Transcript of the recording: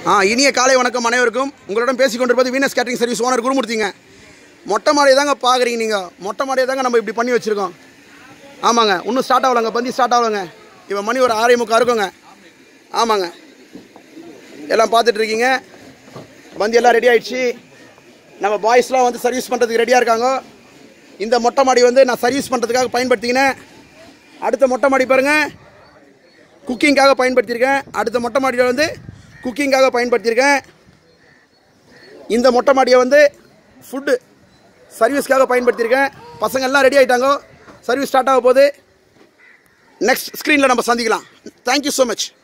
ஆ இனிய காலை வணக்கம் அனைவருக்கும் உங்களிடம் பேசிக் கொண்டிருப்பது வீனஸ் கேட்டரிங் சர்வீஸ் ஓனர் குருமூர்த்திங்க மொட்டை மாடியை தாங்க பார்க்குறீங்க நீங்கள் மொட்டை மாடியை தாங்க நம்ம இப்படி பண்ணி வச்சுருக்கோம் ஆமாங்க இன்னும் ஸ்டார்ட் ஆகலங்க பந்தி ஸ்டார்ட் ஆகலங்க இப்போ மணி ஒரு ஆறே முக்கா இருக்குங்க ஆமாங்க எல்லாம் பார்த்துட்டு இருக்கீங்க பந்தி எல்லாம் ரெடி ஆயிடுச்சு நம்ம பாய்ஸ்லாம் வந்து சர்வீஸ் பண்ணுறதுக்கு ரெடியாக இருக்காங்க இந்த மொட்டை மாடி வந்து நான் சர்வீஸ் பண்ணுறதுக்காக பயன்படுத்திக்கினேன் அடுத்த மொட்டை மாடி பாருங்கள் குக்கிங்காக பயன்படுத்தியிருக்கேன் அடுத்த மொட்டை மாடியில் வந்து குக்கிங்காக பயன்படுத்தியிருக்கேன் இந்த மொட்டை மாடியை வந்து ஃபுட்டு சர்வீஸ்க்காக பயன்படுத்தியிருக்கேன் பசங்க எல்லாம் ரெடி ஆகிட்டாங்க சர்வீஸ் ஸ்டார்ட் ஆக போகுது நெக்ஸ்ட் ஸ்க்ரீனில் நம்ம சந்திக்கலாம் தேங்க்யூ ஸோ மச்